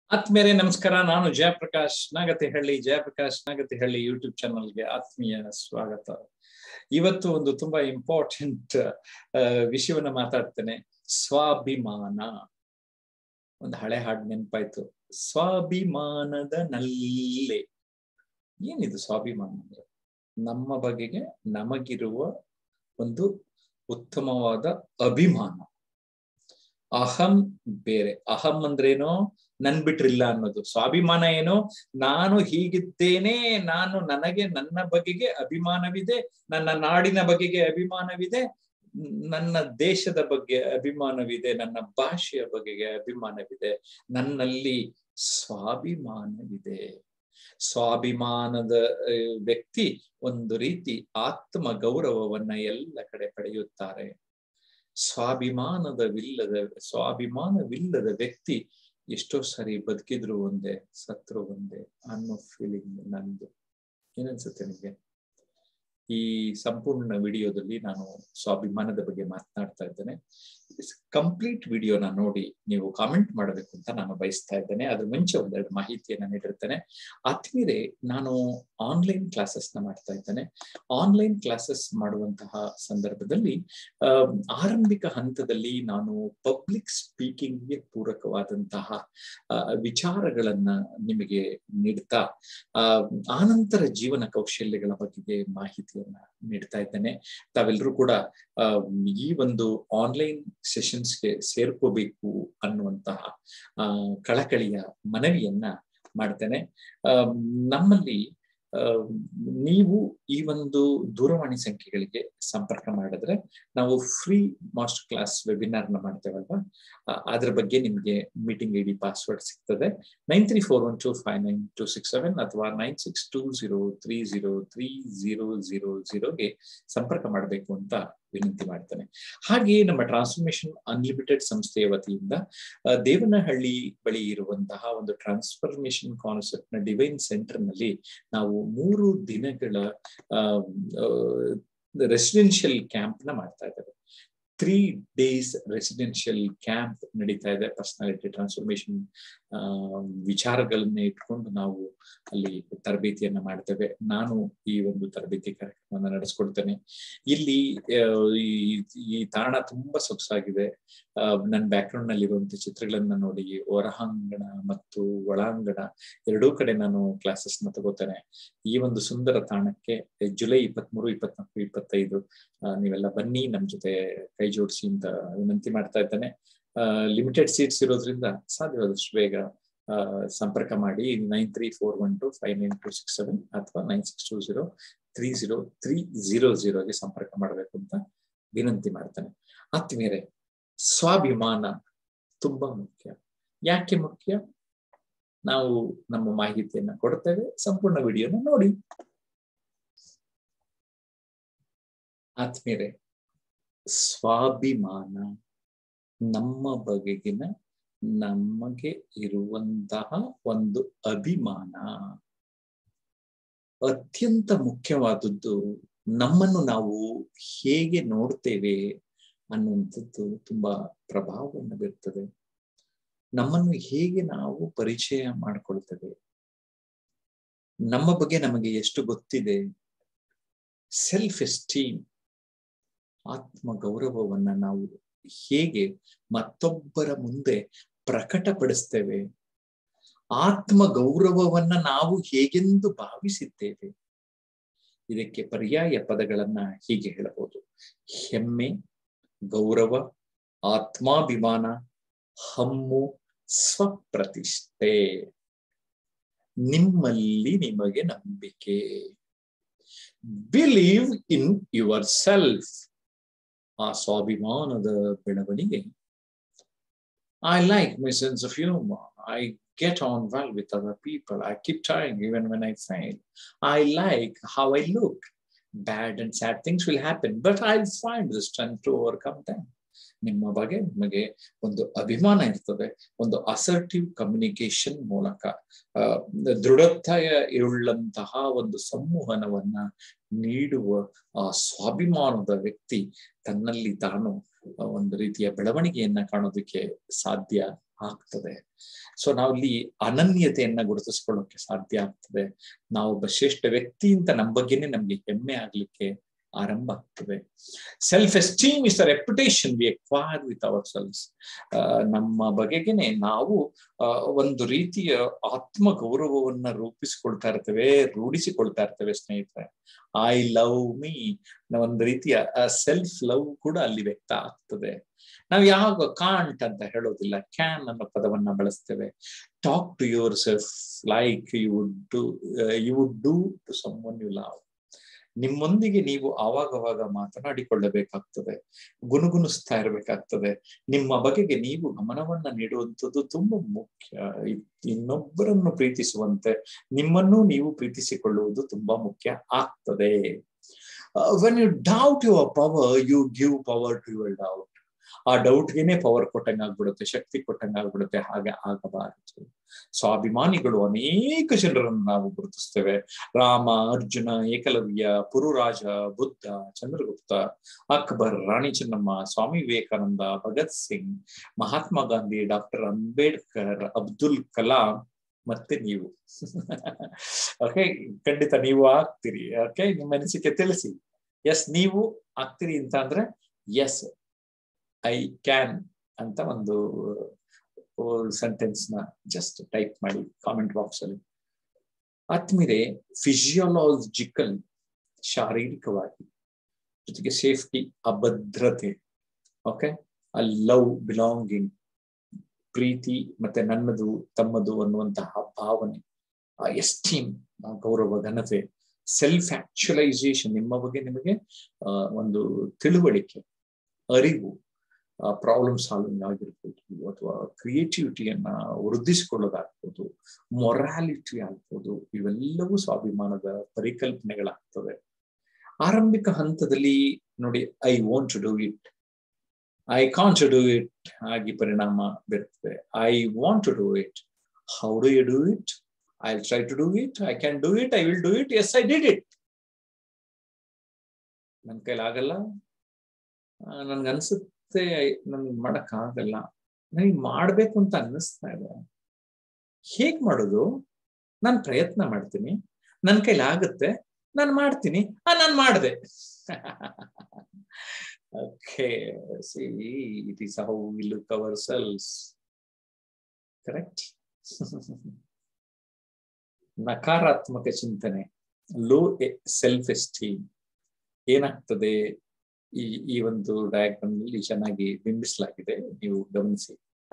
ಆತ್ಮೀಯರೇ ನಮಸ್ಕಾರ ನಾನು ಜಯಪ್ರಕಾಶ್ ನಾಗತಿಹಳ್ಳಿ ಜಯಪ್ರಕಾಶ್ ನಾಗತಿಹಳ್ಳಿ ಯೂಟ್ಯೂಬ್ ಚಾನಲ್ಗೆ ಆತ್ಮೀಯ ಸ್ವಾಗತ ಇವತ್ತು ಒಂದು ತುಂಬಾ ಇಂಪಾರ್ಟೆಂಟ್ ವಿಷಯವನ್ನ ಮಾತಾಡ್ತೇನೆ ಸ್ವಾಭಿಮಾನ ಒಂದು ಹಳೆ ಹಾಡು ನೆನಪಾಯ್ತು ಸ್ವಾಭಿಮಾನದ ನಲ್ಲೆ ಏನಿದು ಸ್ವಾಭಿಮಾನ ಅಂದ್ರೆ ನಮ್ಮ ಬಗೆಗೆ ನಮಗಿರುವ ಒಂದು ಉತ್ತಮವಾದ ಅಭಿಮಾನ ಅಹಂ ಬೇರೆ ಅಹಂ ಅಂದ್ರೇನೋ ನನ್ ಬಿಟ್ರಿಲ್ಲ ಅನ್ನೋದು ಸ್ವಾಭಿಮಾನ ಏನು ನಾನು ಹೀಗಿದ್ದೇನೆ ನಾನು ನನಗೆ ನನ್ನ ಬಗೆಗೆ ಅಭಿಮಾನವಿದೆ ನನ್ನ ನಾಡಿನ ಬಗೆಗೆ ಅಭಿಮಾನವಿದೆ ನನ್ನ ದೇಶದ ಬಗ್ಗೆ ಅಭಿಮಾನವಿದೆ ನನ್ನ ಭಾಷೆಯ ಬಗೆಗೆ ಅಭಿಮಾನವಿದೆ ನನ್ನಲ್ಲಿ ಸ್ವಾಭಿಮಾನವಿದೆ ಸ್ವಾಭಿಮಾನದ ವ್ಯಕ್ತಿ ಒಂದು ರೀತಿ ಆತ್ಮ ಗೌರವವನ್ನ ಎಲ್ಲ ಕಡೆ ಪಡೆಯುತ್ತಾರೆ ಸ್ವಾಭಿಮಾನದವಿಲ್ಲದ ಸ್ವಾಭಿಮಾನವಿಲ್ಲದ ವ್ಯಕ್ತಿ ಎಷ್ಟೋ ಸರಿ ಬದುಕಿದ್ರು ಒಂದೇ ಸತ್ರು ಒಂದೇ ಅನ್ನೋ ಫೀಲಿಂಗ್ ನಂದು ಏನನ್ಸುತ್ತೆ ನಿಮಗೆ ಈ ಸಂಪೂರ್ಣ ವಿಡಿಯೋದಲ್ಲಿ ನಾನು ಸ್ವಾಭಿಮಾನದ ಬಗ್ಗೆ ಮಾತನಾಡ್ತಾ ಇದ್ದೇನೆ ಕಂಪ್ಲೀಟ್ ವಿಡಿಯೋನ ನೋಡಿ ನೀವು ಕಾಮೆಂಟ್ ಮಾಡಬೇಕು ಅಂತ ನಾನು ಬಯಸ್ತಾ ಇದ್ದೇನೆ ಅದ್ರ ಮುಂಚೆ ಒಂದೆರಡು ಮಾಹಿತಿಯನ್ನ ನೀಡಿರ್ತೇನೆ ಆತ್ಮೀಯರೇ ನಾನು ಆನ್ಲೈನ್ ಕ್ಲಾಸಸ್ ನ ಮಾಡ್ತಾ ಇದ್ದೇನೆ ಆನ್ಲೈನ್ ಕ್ಲಾಸಸ್ ಮಾಡುವಂತಹ ಸಂದರ್ಭದಲ್ಲಿ ಆರಂಭಿಕ ಹಂತದಲ್ಲಿ ನಾನು ಪಬ್ಲಿಕ್ ಸ್ಪೀಕಿಂಗ್ಗೆ ಪೂರಕವಾದಂತಹ ವಿಚಾರಗಳನ್ನ ನಿಮಗೆ ನೀಡ್ತಾ ಆನಂತರ ಜೀವನ ಕೌಶಲ್ಯಗಳ ಬಗೆಗೆ ಮಾಹಿತಿಯನ್ನ ನೀಡ್ತಾ ಇದ್ದೇನೆ ತಾವೆಲ್ಲರೂ ಕೂಡ ಈ ಒಂದು ಆನ್ಲೈನ್ ಸೆಷನ್ಸ್ಗೆ ಸೇರ್ಕೋಬೇಕು ಅನ್ನುವಂತಹ ಕಳಕಳಿಯ ಮನವಿಯನ್ನ ಮಾಡ್ತೇನೆ ನಮ್ಮಲ್ಲಿ ನೀವು ಈ ಒಂದು ದೂರವಾಣಿ ಸಂಖ್ಯೆಗಳಿಗೆ ಸಂಪರ್ಕ ಮಾಡಿದ್ರೆ ನಾವು ಫ್ರೀ ಮಾಸ್ಟರ್ ಕ್ಲಾಸ್ ವೆಬಿನಾರ್ ನ ಮಾಡ್ತೇವಲ್ವಾ ಅದ್ರ ಬಗ್ಗೆ ನಿಮ್ಗೆ ಮೀಟಿಂಗ್ ಐ ಡಿ ಪಾಸ್ವರ್ಡ್ ಸಿಗ್ತದೆ nine three four one two five nine two six seven ಅಥವಾ nine six two zero three zero three zero zero ಜೀರೋಗೆ ಸಂಪರ್ಕ ಮಾಡಬೇಕು ಅಂತ ವಿನಂತಿ ಮಾಡ್ತೇನೆ ಹಾಗೆ ನಮ್ಮ ಟ್ರಾನ್ಸ್ಫರ್ಮೇಶನ್ ಅನ್ಲಿಮಿಟೆಡ್ ಸಂಸ್ಥೆಯ ವತಿಯಿಂದ ದೇವನಹಳ್ಳಿ ಬಳಿ ಇರುವಂತಹ ಒಂದು ಟ್ರಾನ್ಸ್ಫರ್ಮೇಶನ್ ಕಾನ್ಸೆಪ್ಟ್ ನ ಡಿವೈನ್ ಸೆಂಟರ್ ನಲ್ಲಿ ನಾವು ಮೂರು ದಿನಗಳ ರೆಸಿಡೆನ್ಷಿಯಲ್ ಕ್ಯಾಂಪ್ ನ ಮಾಡ್ತಾ ಇದ್ದೇವೆ ತ್ರೀ ಡೇಸ್ ರೆಸಿಡೆನ್ಷಿಯಲ್ ಕ್ಯಾಂಪ್ ನಡೀತಾ ಇದೆ ಪರ್ಸನಾಲಿಟಿ ಟ್ರಾನ್ಸ್ಫಾರ್ಮೇಶನ್ ವಿಚಾರಗಳನ್ನ ಇಟ್ಕೊಂಡು ನಾವು ಅಲ್ಲಿ ತರಬೇತಿಯನ್ನ ಮಾಡ್ತೇವೆ ನಾನು ಈ ಒಂದು ತರಬೇತಿ ಕಾರ್ಯಕ್ರಮವನ್ನು ನಡೆಸ್ಕೊಡ್ತೇನೆ ಇಲ್ಲಿ ಈ ತಾಣ ತುಂಬಾ ಸೊಗಸಾಗಿದೆ ನನ್ನ ಬ್ಯಾಕ್ ಗ್ರೌಂಡ್ ನಲ್ಲಿ ಇರುವಂತಹ ಚಿತ್ರಗಳನ್ನ ನೋಡಿ ಹೊರಾಂಗಣ ಮತ್ತು ಒಳಾಂಗಣ ಎರಡೂ ಕಡೆ ನಾನು ಕ್ಲಾಸಸ್ ನ ತಗೋತೇನೆ ಈ ಒಂದು ಸುಂದರ ತಾಣಕ್ಕೆ ಜುಲೈ ಇಪ್ಪತ್ಮೂರು ಇಪ್ಪತ್ನಾಲ್ಕು ಇಪ್ಪತ್ತೈದು ನೀವೆಲ್ಲ ಬನ್ನಿ ನಮ್ ಜೊತೆ ಕೈ ಜೋಡಿಸಿ ಅಂತ ವಿನಂತಿ ಮಾಡ್ತಾ ಇದ್ದೇನೆ ಲಿಮಿಟೆಡ್ ಸೀಟ್ಸ್ ಇರೋದ್ರಿಂದ ಸಾಧ್ಯವಾದಷ್ಟು ಬೇಗ ಸಂಪರ್ಕ ಮಾಡಿ nine three four one two five nine two six seven ಅಥವಾ nine six two zero three zero three zero ಜೀರೋಗೆ ಸಂಪರ್ಕ ಮಾಡಬೇಕು ಅಂತ ವಿನಂತಿ ಮಾಡ್ತಾನೆ ಆತ್ಮೀಯರೇ ಸ್ವಾಭಿಮಾನ ತುಂಬಾ ಮುಖ್ಯ ಯಾಕೆ ಮುಖ್ಯ ನಾವು ನಮ್ಮ ಮಾಹಿತಿಯನ್ನ ಕೊಡ್ತೇವೆ ಸಂಪೂರ್ಣ ವಿಡಿಯೋನ ನೋಡಿ ಆತ್ಮೀಯರೇ ಸ್ವಾಭಿಮಾನ ನಮ್ಮ ಬಗೆಗಿನ ನಮಗೆ ಇರುವಂತಹ ಒಂದು ಅಭಿಮಾನ ಅತ್ಯಂತ ಮುಖ್ಯವಾದದ್ದು ನಮ್ಮನ್ನು ನಾವು ಹೇಗೆ ನೋಡ್ತೇವೆ ಅನ್ನುವಂಥದ್ದು ತುಂಬಾ ಪ್ರಭಾವವನ್ನು ಬೀರ್ತದೆ ನಮ್ಮನ್ನು ಹೇಗೆ ನಾವು ಪರಿಚಯ ಮಾಡ್ಕೊಳ್ತೇವೆ ನಮ್ಮ ಬಗ್ಗೆ ನಮಗೆ ಎಷ್ಟು ಗೊತ್ತಿದೆ ಸೆಲ್ಫ್ ಎಸ್ಟೀಮ್ ಆತ್ಮ ಗೌರವವನ್ನ ನಾವು ಹೇಗೆ ಮತ್ತೊಬ್ಬರ ಮುಂದೆ ಪ್ರಕಟಪಡಿಸ್ತೇವೆ ಆತ್ಮ ಗೌರವವನ್ನ ನಾವು ಹೇಗೆಂದು ಭಾವಿಸಿದ್ದೇವೆ ಇದಕ್ಕೆ ಪರ್ಯಾಯ ಪದಗಳನ್ನ ಹೀಗೆ ಹೇಳಬಹುದು ಹೆಮ್ಮೆ ಗೌರವ ಆತ್ಮಾಭಿಮಾನ ಹಮ್ಮು ಸ್ವಪ್ರತಿಷ್ಠೆ ನಿಮ್ಮಲ್ಲಿ ನಿಮಗೆ ನಂಬಿಕೆ ಬಿಲೀವ್ ಇನ್ ಯುವರ್ ಸೆಲ್ಫ್ ಆ ಸ್ವಾಭಿಮಾನದ ಬೆಳವಣಿಗೆ I like my sense of humour I get on well with other people. I keep trying even when I fail. I like how I look. Bad and sad things will happen, but I'll find the strength to overcome them. ನಿಮ್ಮ ಬಗ್ಗೆ ನಿಮಗೆ ಒಂದು ಅಭಿಮಾನ ಇರ್ತದೆ ಒಂದು assertive communication ಮೂಲಕ ದೃಢತೆಯ ಉಳ್ಳಂತಹ ಒಂದು ಸಂವಹನವನ್ನ ನೀಡುವ ಆ ಸ್ವಾಭಿಮಾನದ ವ್ಯಕ್ತಿ ತನ್ನಲ್ಲಿ ತಾನು ಒಂದು ರೀತಿಯ ಬೆಳವಣಿಗೆಯನ್ನ ಕಾಣೋದಕ್ಕೆ ಸಾಧ್ಯ ಆಗ್ತದೆ ಸೊ ನಾವಿಲ್ಲಿ ಅನನ್ಯತೆಯನ್ನ ಗುರುತಿಸ್ಕೊಳ್ಳೋಕೆ ಸಾಧ್ಯ ಆಗ್ತದೆ ನಾವೊಬ್ಬ ಶ್ರೇಷ್ಠ ವ್ಯಕ್ತಿ ಅಂತ ನಮ್ಮ ಬಗ್ಗೆನೆ ನಮ್ಗೆ ಹೆಮ್ಮೆ ಆಗ್ಲಿಕ್ಕೆ ಆರಂಭ ಆಗ್ತದೆ self esteem is the reputation we acquire with our selves ನಮ್ಮ ಬಗೆಗೆನೆ ನಾವು ಒಂದು ರೀತಿಯ ಆತ್ಮ ಗೌರವವನ್ನ ರೂಪಿಸಿಕೊಳ್ತಾ ಇರ್ತೇವೆ ರೂಢಿಸಿಕೊಳ್ತಾ ಇರ್ತೇವೆ ಸ್ನೇಹಿತರೆ ಐ ಲವ್ ಮೀ ಒಂದು ರೀತಿಯ ಸೆಲ್ಫ್ ಲವ್ ಕೂಡ ಅಲ್ಲಿ ವ್ಯಕ್ತ ಆಗ್ತದೆ ನಾವು ಯಾವ ಕಾಂಟ್ ಅಂತ ಹೇಳೋದಿಲ್ಲ ಕ್ಯಾನ್ ಅನ್ನೋ ಪದವನ್ನ ಬಳಸ್ತೇವೆ talk to yourself like you would do you would do to someone you love ನಿಮ್ಮೊಂದಿಗೆ ನೀವು ಆವಾಗವಾಗ ಮಾತನಾಡಿಕೊಳ್ಳಬೇಕಾಗ್ತದೆ ಗುನುಗುಣಿಸ್ತಾ ಇರಬೇಕಾಗ್ತದೆ ನಿಮ್ಮ ಬಗೆಗೆ ನೀವು ಗಮನವನ್ನ ನೀಡುವಂಥದ್ದು ತುಂಬಾ ಮುಖ್ಯ ಇನ್ನೊಬ್ಬರನ್ನು ಪ್ರೀತಿಸುವಂತೆ ನಿಮ್ಮನ್ನು ನೀವು ಪ್ರೀತಿಸಿಕೊಳ್ಳುವುದು ತುಂಬಾ ಮುಖ್ಯ ಆಗ್ತದೆ when you doubt your power you give power to your doubt ಆ ಡೌಟ್ಗೆನೆ ಪವರ್ ಕೊಟ್ಟಂಗೆ ಆಗ್ಬಿಡುತ್ತೆ ಶಕ್ತಿ ಕೊಟ್ಟಂಗೆ ಆಗ್ಬಿಡುತ್ತೆ ಹಾಗೆ ಆಗಬಾರದು ಸ್ವಾಭಿಮಾನಿಗಳು ಅನೇಕ ಜನರನ್ನು ನಾವು ಗುರುತಿಸ್ತೇವೆ ರಾಮ ಅರ್ಜುನ ಏಕಲವ್ಯ ಪುರುರಾಜ ಬುದ್ಧ ಚಂದ್ರಗುಪ್ತ ಅಕ್ಬರ್ ರಾಣಿ ಚೆನ್ನಮ್ಮ ಸ್ವಾಮಿ ವಿವೇಕಾನಂದ ಭಗತ್ ಸಿಂಗ್ ಮಹಾತ್ಮ ಗಾಂಧಿ ಡಾಕ್ಟರ್ ಅಂಬೇಡ್ಕರ್ ಅಬ್ದುಲ್ ಕಲಾಂ ಮತ್ತೆ ನೀವು ಓಕೆ ಖಂಡಿತ ನೀವು ಆಗ್ತೀರಿ ಓಕೆ ನಿಮ್ಮ ಅನಿಸಿಕೆ ತಿಳಿಸಿ ಎಸ್ ನೀವು ಆಗ್ತೀರಿ ಅಂತ ಅಂದ್ರೆ ಎಸ್ ಐ ಕ್ಯಾನ್ ಅಂತ ಒಂದು ಸೆಂಟೆನ್ಸ್ ನ ಜಸ್ಟ್ ಟೈಪ್ ಮಾಡಿ ಕಾಮೆಂಟ್ ಬಾಕ್ಸ್ ಅಲ್ಲಿ ಆತ್ಮೀರೆ ಫಿಸಿಯೋಲಾಜಿಕಲ್ ಶಾರೀರಿಕವಾಗಿ ಜೊತೆಗೆ ಸೇಫ್ಟಿ ಅಭದ್ರತೆ ಓಕೆ ಆ ಲವ್ ಬಿಲಾಂಗಿಂಗ್ ಪ್ರೀತಿ ಮತ್ತೆ ನನ್ನದು ತಮ್ಮದು ಅನ್ನುವಂತಹ ಭಾವನೆ ಆ ಎಸ್ಟೀಮ್ ಗೌರವ ಘನತೆ ಸೆಲ್ಫ್ ಆಕ್ಚುಲೈಸೇಷನ್ ನಿಮ್ಮ ಬಗ್ಗೆ ನಿಮಗೆ ಒಂದು ತಿಳುವಳಿಕೆ ಅರಿವು ಪ್ರಾಬ್ಲಮ್ ಸಾಲ್ವಿಂಗ್ ಆಗಿರ್ಬೋದು ಅಥವಾ ಕ್ರಿಯೇಟಿವಿಟಿಯನ್ನ ವೃದ್ಧಿಸಿಕೊಳ್ಳೋದಾಗ್ಬೋದು ಮೊರಾಲಿಟಿ ಆಗ್ಬೋದು ಇವೆಲ್ಲವೂ ಸ್ವಾಭಿಮಾನದ ಪರಿಕಲ್ಪನೆಗಳಾಗ್ತವೆ ಆರಂಭಿಕ ಹಂತದಲ್ಲಿ ನೋಡಿ I want to do it I can't to do it ಆಗಿ ಪರಿಣಾಮ ಬೀರ್ತದೆ I want to do it how do you do it I try to do it I can do it I will do it as I did it ನನ್ನ ಕೈಲಾಗಲ್ಲ ನನ್ಗನ್ಸುತ್ತೆ ನನ್ಗೆ ಮಾಡಕ್ ಆಗಲ್ಲ ನನಗೆ ಮಾಡ್ಬೇಕು ಅಂತ ಅನ್ನಿಸ್ತಾ ಇದೆ ಹೇಗ್ ಮಾಡೋದು ನಾನು ಪ್ರಯತ್ನ ಮಾಡ್ತೀನಿ ನನ್ನ ಕೈಲಿ ಆಗುತ್ತೆ ನಾನು ಮಾಡ್ತೀನಿ ಆ ನಾನು ಮಾಡಿದೆ okay see it is how we look our selves correct ನಕಾರಾತ್ಮಕ ಚಿಂತನೆ ಲೋ ಸೆಲ್ಫ್ ಎಸ್ಟೀಮ್ ಏನಾಗ್ತದೆ ಈ ಈ ಒಂದು ಡಯಾಗ್ರಾಮ್ ನಲ್ಲಿ ಚೆನ್ನಾಗಿ ಬಿಂಬಿಸಲಾಗಿದೆ ನೀವು ಗಮನಿಸಿ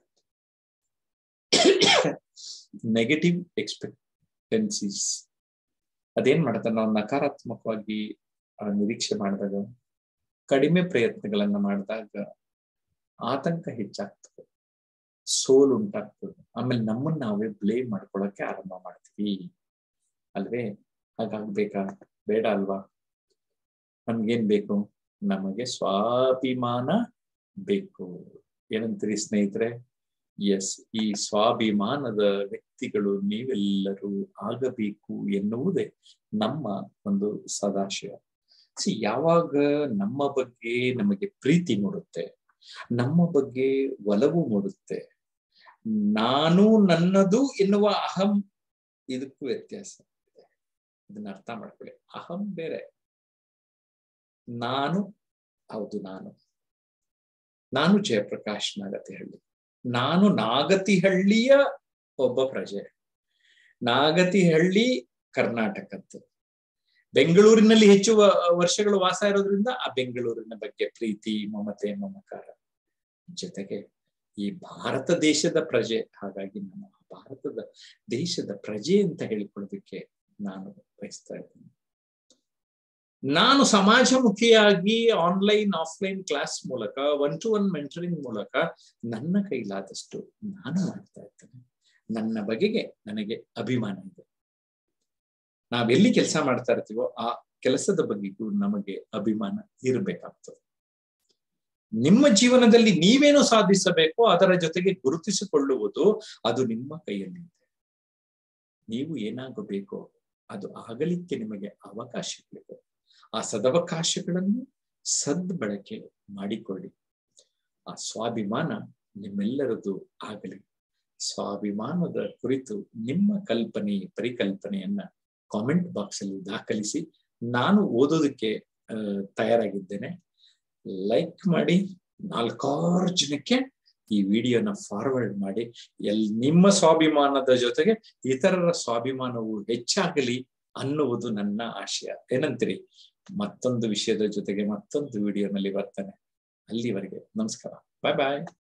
ನೆಗೆಟಿವ್ ಎಕ್ಸ್ಪೆಕ್ಟೆನ್ಸೀಸ್ ಅದೇನ್ ಮಾಡುತ್ತೆ ನಾವು ನಕಾರಾತ್ಮಕವಾಗಿ ನಿರೀಕ್ಷೆ ಮಾಡಿದಾಗ ಕಡಿಮೆ ಪ್ರಯತ್ನಗಳನ್ನ ಮಾಡಿದಾಗ ಆತಂಕ ಹೆಚ್ಚಾಗ್ತದೆ ಸೋಲು ಉಂಟಾಗ್ತದೆ ಆಮೇಲೆ ನಮ್ಮನ್ನ ನಾವೇ ಬ್ಲೇಮ್ ಮಾಡ್ಕೊಳಕ್ಕೆ ಆರಂಭ ಮಾಡ್ತೀವಿ ಅಲ್ವೇ ಹಾಗಾಗ್ಬೇಕಾ ಬೇಡ ಅಲ್ವಾ ನಮ್ಗೇನ್ ಬೇಕು ನಮಗೆ ಸ್ವಾಭಿಮಾನ ಬೇಕು ಏನಂತೀರಿ ಸ್ನೇಹಿತರೆ ಎಸ್ ಈ ಸ್ವಾಭಿಮಾನದ ವ್ಯಕ್ತಿಗಳು ನೀವೆಲ್ಲರೂ ಆಗಬೇಕು ಎನ್ನುವುದೇ ನಮ್ಮ ಒಂದು ಸದಾಶಯ ಸಿ ಯಾವಾಗ ನಮ್ಮ ಬಗ್ಗೆ ನಮಗೆ ಪ್ರೀತಿ ಮೂಡುತ್ತೆ ನಮ್ಮ ಬಗ್ಗೆ ಒಲವು ಮೂಡುತ್ತೆ ನಾನು ನನ್ನದು ಎನ್ನುವ ಅಹಂ ಇದಕ್ಕೂ ವ್ಯತ್ಯಾಸ ಇದೆ ಇದನ್ನ ಅರ್ಥ ಮಾಡ್ಕೊಳ್ಳಿ ಅಹಂ ಬೇರೆ ನಾನು ಹೌದು ನಾನು ನಾನು ಜಯಪ್ರಕಾಶ್ ನಾಗತಿಹಳ್ಳಿ ನಾನು ನಾಗತಿಹಳ್ಳಿಯ ಒಬ್ಬ ಪ್ರಜೆ ನಾಗತಿಹಳ್ಳಿ ಕರ್ನಾಟಕದ್ದು ಬೆಂಗಳೂರಿನಲ್ಲಿ ಹೆಚ್ಚು ವರ್ಷಗಳು ವಾಸ ಇರೋದ್ರಿಂದ ಆ ಬೆಂಗಳೂರಿನ ಬಗ್ಗೆ ಪ್ರೀತಿ ಮಮತೆ ಮಮಕಾರ ಜೊತೆಗೆ ಈ ಭಾರತ ದೇಶದ ಪ್ರಜೆ ಹಾಗಾಗಿ ನಾನು ಭಾರತದ ದೇಶದ ಪ್ರಜೆ ಅಂತ ಹೇಳಿಕೊಳ್ಳೋದಕ್ಕೆ ನಾನು ಬಯಸ್ತಾ ಇದ್ದೀನಿ ನಾನು ಸಮಾಜಮುಖಿಯಾಗಿ ಆನ್ಲೈನ್ ಆಫ್ಲೈನ್ ಕ್ಲಾಸ್ ಮೂಲಕ ಒನ್ ಟು ಒನ್ ಮೆಂಟರಿಂಗ್ ಮೂಲಕ ನನ್ನ ಕೈಲಾದಷ್ಟು ನಾನು ಮಾಡ್ತಾ ಇದ್ದೇನೆ ನನ್ನ ಬಗೆಗೆ ನನಗೆ ಅಭಿಮಾನ ಇದೆ ನಾವೆಲ್ಲಿ ಕೆಲಸ ಮಾಡ್ತಾ ಇರ್ತೀವೋ ಆ ಕೆಲಸದ ಬಗ್ಗೆಗೂ ನಮಗೆ ಅಭಿಮಾನ ಇರಬೇಕಾಗ್ತದೆ ನಿಮ್ಮ ಜೀವನದಲ್ಲಿ ನೀವೇನು ಸಾಧಿಸಬೇಕೋ ಅದರ ಜೊತೆಗೆ ಗುರುತಿಸಿಕೊಳ್ಳುವುದು ಅದು ನಿಮ್ಮ ಕೈಯಲ್ಲಿದೆ ನೀವು ಏನಾಗಬೇಕೋ ಅದು ಆಗಲಿಕ್ಕೆ ನಿಮಗೆ ಅವಕಾಶಗಳಿವೆ ಆ ಸದವಕಾಶಗಳನ್ನು ಸದ್ಬಳಕೆ ಮಾಡಿಕೊಳ್ಳಿ ಆ ಸ್ವಾಭಿಮಾನ ನಿಮ್ಮೆಲ್ಲರದು ಆಗಲಿ ಸ್ವಾಭಿಮಾನದ ಕುರಿತು ನಿಮ್ಮ ಕಲ್ಪನೆ ಪರಿಕಲ್ಪನೆಯನ್ನ ಕಾಮೆಂಟ್ ಬಾಕ್ಸ್ ಅಲ್ಲಿ ದಾಖಲಿಸಿ ನಾನು ಓದೋದಕ್ಕೆ ತಯಾರಾಗಿದ್ದೇನೆ ಲೈಕ್ ಮಾಡಿ ನಾಲ್ಕಾರು ಜನಕ್ಕೆ ಈ ವಿಡಿಯೋನ ಫಾರ್ವರ್ಡ್ ಮಾಡಿ ಎಲ್ ನಿಮ್ಮ ಸ್ವಾಭಿಮಾನದ ಜೊತೆಗೆ ಇತರರ ಸ್ವಾಭಿಮಾನವು ಹೆಚ್ಚಾಗಲಿ ಅನ್ನುವುದು ನನ್ನ ಆಶಯ ಏನಂತೀರಿ ಮತ್ತೊಂದು ವಿಷಯದ ಜೊತೆಗೆ ಮತ್ತೊಂದು ವಿಡಿಯೋನಲ್ಲಿ ಬರ್ತೇನೆ ಅಲ್ಲಿವರೆಗೆ ನಮಸ್ಕಾರ ಬಾಯ್ ಬಾಯ್